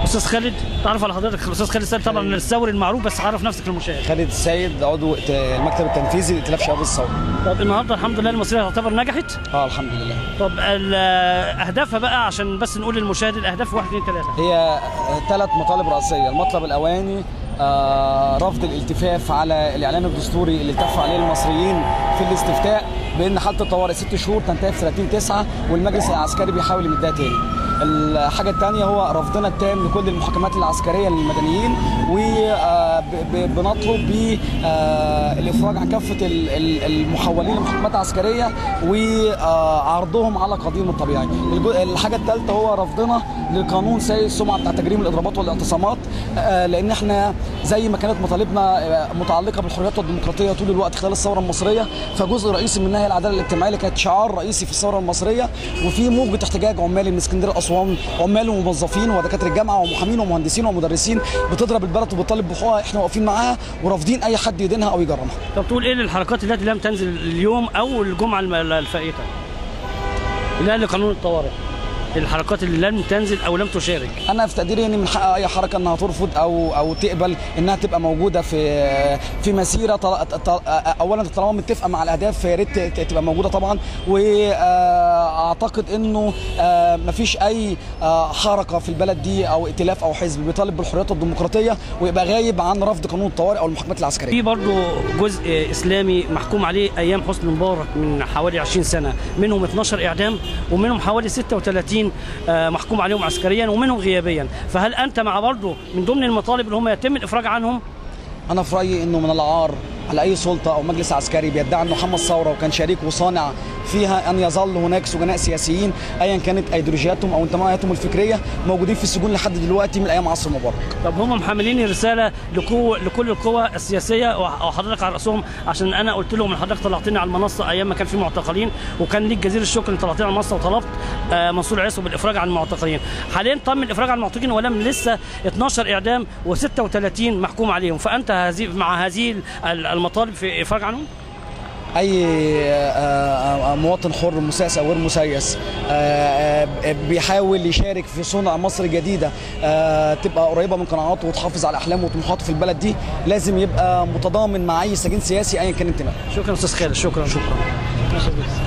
استاذ خالد تعرف على حضرتك الاستاذ خالد سيد طبعا الثوري المعروف بس عرف نفسك للمشاهد خالد السيد عضو المكتب التنفيذي لائتلاف شباب الثوره طب النهارده الحمد لله المصريه تعتبر نجحت اه الحمد لله طب ال- اهدافها بقى عشان بس نقول للمشاهد الاهداف 1 2 3 هي ثلاث مطالب رئيسيه المطلب الاولاني آه، رفض الالتفاف على الاعلان الدستوري اللي التف عليه المصريين في الاستفتاء بان حاله الطوارئ ست شهور تنتهي في 30 9 والمجلس العسكري بيحاول يمدها تاني. الحاجه الثانيه هو رفضنا التام لكل المحاكمات العسكريه للمدنيين وبنطلب بالافراج عن كافه ال- ال- المحولين لمحاكمات عسكريه وعرضهم على قضيهم الطبيعي. الجو- الحاجه الثالثه هو رفضنا لقانون سيء السمعه بتاع تجريم الاضرابات والاعتصامات آه، لان احنا زي ما كانت مطالبنا آه، متعلقه بالحريات والديمقراطيه طول الوقت خلال الثوره المصريه فجزء رئيسي منها هي العداله الاجتماعيه اللي كانت شعار رئيسي في الثوره المصريه وفي موجه احتجاج عمالي من اسكندريه اسوان عمال وموظفين ودكاتره الجامعه ومحامين ومهندسين ومدرسين بتضرب البلد وبتطالب بحقوقها احنا واقفين معاها ورافضين اي حد يدينها او يجرمها طب تقول ايه للحركات التي لم تنزل اليوم او الجمعه الم- الفائته اللي هي لقانون الطوارئ الحركات اللي لم تنزل او لم تشارك انا في تقديري ان من حق اي حركه انها ترفض او او تقبل انها تبقى موجوده في في مسيره طل... طل... اولا طالما متفقه مع الاهداف فيا ريت ت- تبقى موجوده طبعا واعتقد انه آه، مفيش اي آه، حركه في البلد دي او ائتلاف او حزب بيطالب بالحريات الديمقراطيه ويبقى غايب عن رفض قانون الطوارئ او المحاكمات العسكريه في برضه جزء اسلامي محكوم عليه ايام حسني مبارك من حوالي 20 سنه منهم 12 اعدام ومنهم حوالي 36 آه، محكوم عليهم عسكريا ومنهم غيابيا فهل انت مع برضه من ضمن المطالب اللي هم يتم الافراج عنهم انا في رايي انه من العار على اي سلطه او مجلس عسكري بيدعي انه حمى الثوره وكان شريك وصانع فيها ان يظل هناك سجناء سياسيين ايا كانت ايديولوجياتهم او انتماءاتهم الفكريه موجودين في السجون لحد دلوقتي من ايام عصر مبارك. طب هم محملين رساله لكو لكل القوى السياسيه وحضرتك على راسهم عشان انا قلت لهم ان حضرتك طلعتني على المنصه ايام ما كان في معتقلين وكان ليك جزيل الشكر ان طلعتني على المنصه وطلبت آه، منصور عيسو بالافراج عن المعتقلين حاليا تم الافراج عن المعتقلين ولم لسه 12 اعدام و36 محكوم عليهم فانت هذه مع هذه المطالب في افراج عنهم اي آه، آه، مواطن حر مسيس او غير مسيس آه، آه، بيحاول يشارك في صنع مصر جديده آه، تبقى قريبه من قناعاته وتحافظ على احلامه وطموحاته في البلد دي لازم يبقى متضامن مع اي سجين سياسي ايا كان انتمائه. شكرا استاذ خالد شكرا شكرا